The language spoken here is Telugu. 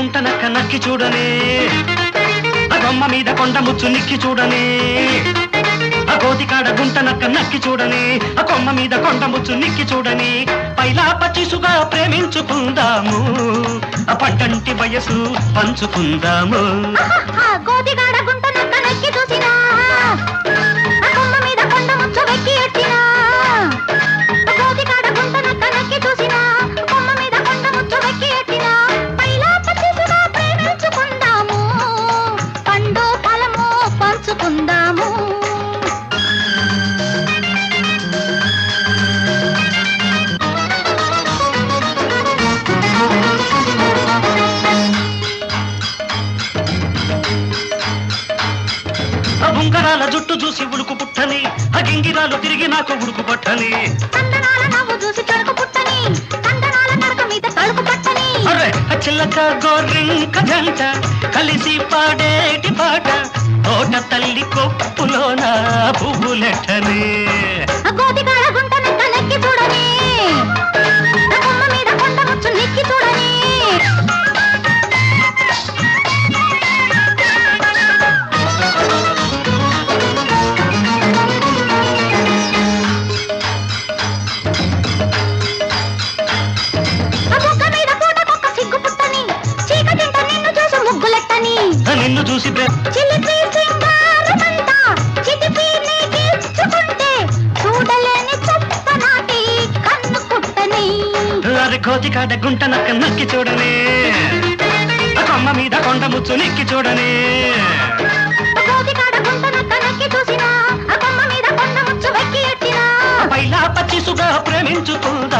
గుంట నక్క నక్కి చూడనే ఆ కొమ్మ మీద కొండ ముచ్చు నిక్కి చూడనే ఆ కోతికాడ గుంట నక్క నక్కి చూడని ఆ కొమ్మ మీద కొండ ముచ్చు నిక్కి చూడని పైలా పచ్చిసుగా ప్రేమించుకుందాము ఆ పంటంటి వయసు పంచుకుందాము ఆహాహా, గోతిగాడ గుంట నక్క నక్కి చూసినా ఆ కొమ్మ మీద కొండ ముచ్చు వెక్కి ఎట్టినా ఆ గోతిగాడ గుంట నక్క నక్కి చూసినా కొమ్మ మీద కొండ ముచ్చు వెక్కి ఎట్టినా పైలా పచ్చిసుగా ప్రేమించుకుందాము పండు ఫలము పంచుకుందాము ఆ ఉంగరాల జుట్టు చూసి ఉడుకు పుట్టని ఆ గింగిరాలు తిరిగి నాకు ఉడుకు పట్టని కందనాల నవ్వు చూసి తడుకు పుట్టని కందనాల నడక మీద తడుకు పట్టని అరే ఆ చిల్లక గోరింక జంట కలిసి పాడేటి పాట తోట తల్లి కొప్పులోన పువ్వులెట్టని ఆ గోతికాడ గుంట నక్క నెక్కి చూడని ఆ కొమ్మ మీద కొండ ముచ్చు నెక్కి చూడని ఆ బుగ్గ మీద పూటకొక్క సిగ్గు పుట్టని చీకటింట నిన్ను చూసి ముగ్గులెట్టని ఆ నిన్ను చూసి ప్రే- చిలిపి సింగారమంతా చితిపి నీకిచ్చుకుంటే చూడలేని చొప్పనాటి కన్ను కుట్టని అరే కోతికాడ గుంట నక్క నక్కి చూడని ఆ కొమ్మ మీద కొండ ముచ్చు నిక్కి చూడని గోతికాడ గుంట నక్క నక్కి చూసినా ఆ కొమ్మ మీద కొండ ముచ్చు వెక్కి ఎట్టినా పైలా పచ్చిసుగా ప్రేమించుకుందాము